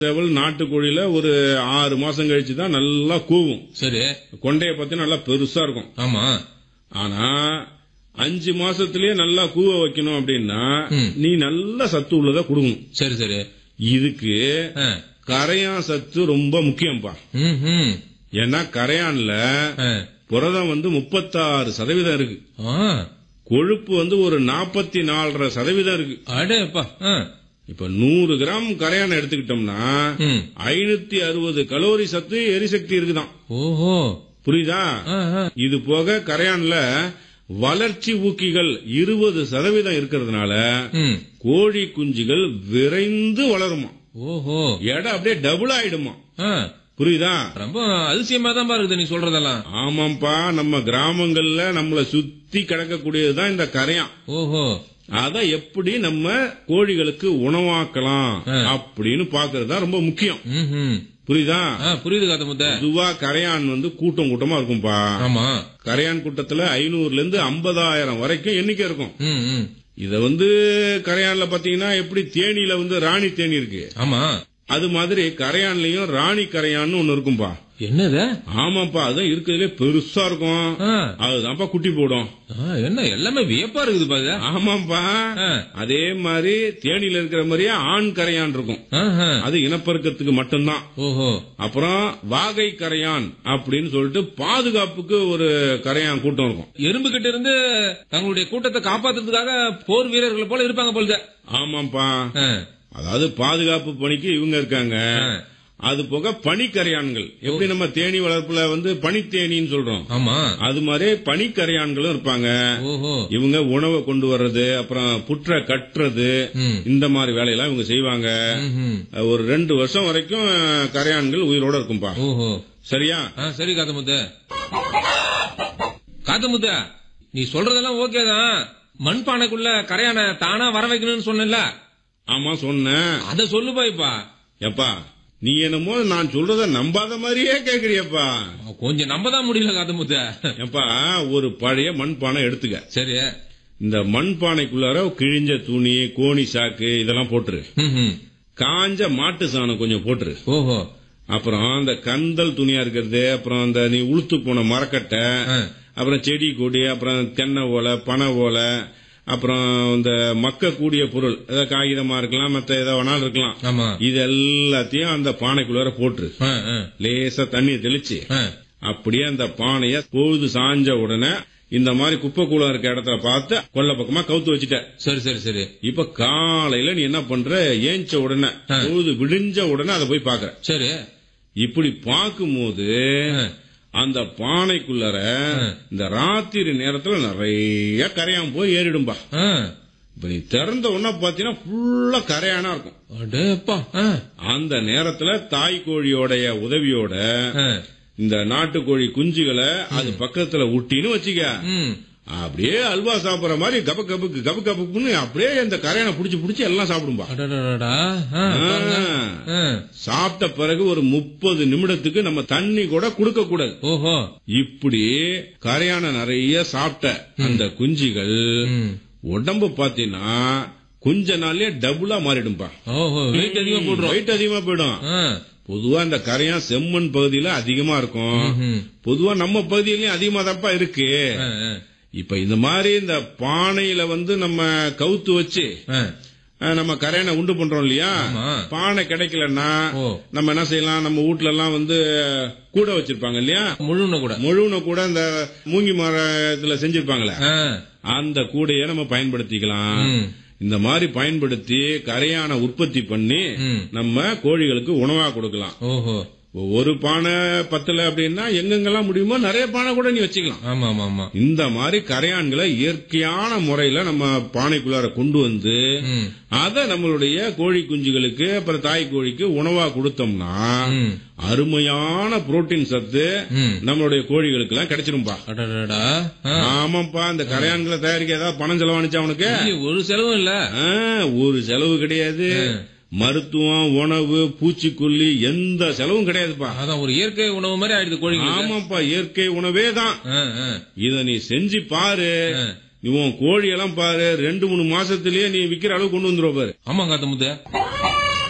சேவல் நாட்டுக்கோழியில ஒரு ஆறு மாசம் கழிச்சு தான் நல்லா கூவும் சரி கொண்டைய பத்தி நல்லா பெருசா இருக்கும் ஆமா ஆனா அஞ்சு மாசத்திலேயே நல்லா கூவ வைக்கணும் அப்படின்னா ம். நீ நல்ல சத்து உள்ளதா கொடுக்கணும் சரி சரி இதுக்கு ஆ. கரையான் சத்து ரொம்ப முக்கியம்ப்பா ம், ம். ஏன்னா கரையான்ல ஆ. புரதம் வந்து முப்பத்தாறு சதவீதம் இருக்கு ஆ. கொழுப்பு வந்து ஒரு நாற்பத்தி நாலரை சதவீதம் இருக்கு அடேப்பா ஆ. இப்ப நூறு கிராம் கரையான் எடுத்துக்கிட்டோம்னா ம். ஐநூத்தி அறுபது கலோரி சத்து எரிசக்தி இருக்குதான் ஓஹோ புரியுதா ஆ, ஆ. இது போக கரையான்ல வளர்ச்சி ஊக்கிகள் இருபது சதவீதம் இருக்கிறதுனால ம். கோழி குஞ்சுகள் விரைந்து வளருமா ஓஹோ எடை அப்படியே டபுள் ஆயிடுமா ஆ. புரியுதா ரொம்ப அதிசயமா தான் இருக்குது நீ சொல்றதெல்லாம் ஆமாப்பா நம்ம கிராமங்கள்ல நம்மள சுத்தி கிடக்கக்கூடியதுதான் இந்த கரையான் ஓஹோ அத எப்படி நம்ம கோழிகளுக்கு உணவாக்கலாம் ஆ. அப்படின்னு பாக்குறது தான் ரொம்ப முக்கியம் ம், ம். புரியுதா ஆ, புரியுது காத்த முத்த பொதுவா கரையான் வந்து கூட்டம் கூட்டமா இருக்கும்பா ஆமா கரையான் கூட்டத்துல ஐநூறுல இருந்து ஐம்பதாயிரம் வரைக்கும் எண்ணிக்கை இருக்கும் ம், ம். இத வந்து கரையான்ல பாத்தீங்கன்னா எப்படி தேனியில வந்து ராணி தேனி இருக்கு ஆமா அது மாதிரி கரையான்லயும் ராணி கரையான்னு ஒண்ணு இருக்கும்பா என்னது ஆமாப்பா அதுதான் இருக்கிறதுலே பெருசா இருக்கும் ஆ. அதுதான்ப்பா குட்டி போடும் ஆ, என்ன எல்லாமே வியப்பா இருக்குது பாரு ஆமாப்பா ஆ. அதே மாதிரி தேனியில இருக்கிற மாதிரியே ஆண் கரையான் இருக்கும் ஆஹா. அது இனப்பெருக்கத்துக்கு மட்டும்தான் ஓஹோ அப்புறம் வாகை கரையான் அப்படின்னு சொல்லிட்டு பாதுகாப்புக்கு ஒரு கரையான் கூட்டம் இருக்கும் எறும்பு கிட்ட இருந்து தங்களுடைய கூட்டத்தை காப்பாத்துறதுக்காக போர் வீரர்கள் போல இருப்பாங்க போல ஆமாப்பா ஆ. அதாவது பாதுகாப்பு பணிக்கு இவங்க இருக்காங்க ஆ. அது போக பனிக்கரையான்கள் எப்படி நம்ம தேனி வளர்ப்புல வந்து பனித்தேனின்னு சொல்றோம் ஆமா அது மாதிரி பனிக்கரையான்களும் இருப்பாங்க ஓஹோ இவங்க உணவை கொண்டு வர்றது அப்புறம் புற்ற கட்டுறது ம். இந்த மாதிரி வேலையெல்லாம் இவங்க செய்வாங்க ம்ஹும். ஒரு ரெண்டு வருஷம் வரைக்கும் கரையான்கள் உயிரோட இருக்கும்பா ஓஹோ சரியா ஆ, சரி காத்தமுத்த காத்தமுத்த நீ சொல்றதெல்லாம் ஓகே தான் மண்பானைக்குள்ள கரையான தானா வர வைக்கணும்னு சொன்னல ஆமா சொன்னேன் அத சொல்லுப்பா இப்பா எப்பா நீ என்னமோ நான் சொல்றத நம்பாத மாதிரியே கேக்குறியப்பா கொஞ்சம் நம்ப தான் முடியல காத்தமுத்த எப்பா ஒரு பழைய மண்பானை எடுத்துக்க சரி இந்த மண்பானைக்குள்ளார கிழிஞ்ச துணி கோணி சாக்கு இதெல்லாம் போட்டுரு ம்ஹும். காஞ்ச மாட்டு சாணம் கொஞ்சம் போட்டுரு ஓஹோ அப்புறம் அந்த கந்தல் துணியா இருக்கிறது அப்புறம் அந்த நீ உளுத்து போன மரக்கட்டை ஆ. அப்புறம் செடி கொடி அப்புறம் தென்னை ஓலை பனை ஓலை அப்புறம் இந்த மக்கக்கூடிய பொருள் ஏதாவது காகிதமா இருக்கலாம் மத்த ஏதாவது வேணாலும் இருக்கலாம் ஆமா இது எல்லாத்தையும் அந்த பானைக்குள்ளார போட்டுரு ஆ, ஆ, லேசா தண்ணியை தெளிச்சு ஆ. அப்படியே அந்த பானைய பொழுது சாஞ்ச உடனே இந்த மாதிரி குப்பை கூலம் இருக்க இடத்துல பார்த்து கொல்ல பக்கமா கவுத்து வச்சுட்ட சரி சரி சரி இப்ப காலையில நீ என்ன பண்ற ஏஞ்ச உடனே ஆ. பொழுது விடிஞ்ச உடனே அதை போய் பாக்குற சரி இப்படி பார்க்கும்போது ஆ. அந்த பானைக்குள்ளர ஆ. இந்த ராத்திரி நேரத்துல நிறைய கரையான் போய் ஏறிடும்பா ஆ. இப்ப நீ திறந்த உடனே பாத்தீங்கன்னா ஃபுல்லா கரையானா இருக்கும் அடேப்பா ஆ, அந்த நேரத்துல தாய் கோழியோடைய உதவியோட ஆ. இந்த நாட்டுக்கோழி குஞ்சுகளை அது பக்கத்துல விட்டின்னு வச்சுக்க ம். அப்படியே அல்வா சாப்பிடுற மாதிரி கப கபுக்கு கப கபுக்குன்னு அப்படியே இந்த கரையானை புடிச்சு புடிச்சு எல்லாம் சாப்பிடும்பா அடடடடா. ஆ, பாருங்க. ஆ. ஆ. சாப்பிட்ட பிறகு ஒரு முப்பது நிமிடத்துக்கு நம்ம தண்ணி கூட கொடுக்க கூடாது ஓஹோ இப்படி கரையான நிறைய சாப்பிட்ட அந்த குஞ்சுகள் ம். உடம்பு பாத்தீங்கன்னா கொஞ்ச நாள்லயே டபுளா மாறிடும்பா ஓஹோ வெயிட் அதிகமா போடுறோம் வெயிட் அதிகமா போயிடும் ஆ. பொதுவா இந்த கரையான் செம்மண் பகுதியில அதிகமா இருக்கும் ம்ஹும். பொதுவா நம்ம பகுதியிலயும் அதிகமா தான்ப்பா இருக்கு ஆ, ஆ. இப்ப இந்த மாதிரி இந்த பானையில வந்து நம்ம கவுத்து வச்சு ஆ. அஹ், நம்ம கரையானை உண்டு பண்றோம் இல்லையா ஆமா. பானை கிடைக்கலன்னா ஓ. நம்ம என்ன செய்யலாம் நம்ம வீட்ல எல்லாம் வந்து கூட வச்சிருப்பாங்க இல்லையா முழுன கூட முழுவன கூட இந்த மூங்கி மரத்துல செஞ்சிருப்பாங்களே ஆ. அந்த கூடைய நம்ம பயன்படுத்திக்கலாம் ம். இந்த மாதிரி பயன்படுத்தி கரையான உற்பத்தி பண்ணி ம். நம்ம கோழிகளுக்கு உணவா கொடுக்கலாம் ஓஹோ ஒரு பானை பத்தல அப்படின்னா எங்கெங்கெல்லாம் முடியுமோ நிறைய பானை கூட நீ வச்சுக்கலாம் ஆமா ஆமா ஆமா இந்த மாதிரி கரையான்களை இயற்கையான முறையில நம்ம பானைக்குள்ளார கொண்டு வந்து ம். அத நம்மளுடைய கோழி குஞ்சுகளுக்கு அப்புறம் தாய் கோழிக்கு உணவா கொடுத்தோம்னா ம். அருமையான புரோட்டீன் சத்து ம். நம்மளுடைய கோழிகளுக்கு எல்லாம் கிடைச்சிரும்பா அடடடா. ஆ. ஆமாப்பா இந்த கரையான்களை தயாரிக்க ஏதாவது பணம் செலவானுச்சா அவனுக்கு இல்லையே, ஒரு செலவும் இல்ல ஆ, ஒரு செலவு கிடையாது மருத்துவம் உணவு பூச்சிக்கொல்லி எந்த செலவும் கிடையாதுப்பா அதான் ஒரு இயற்கை உணவு மாதிரி ஆயிடுது கோழிங்களுக்கு ஆமாப்பா இயற்கை உணவே தான் ஆ, ஆ. இத நீ செஞ்சு பாரு ஆ. நீ உன் கோழி எல்லாம் பாரு ரெண்டு மூணு மாசத்திலேயே நீ விக்கிற அளவு கொண்டு வந்துருவ பாரு ஆமா காத்த முத்த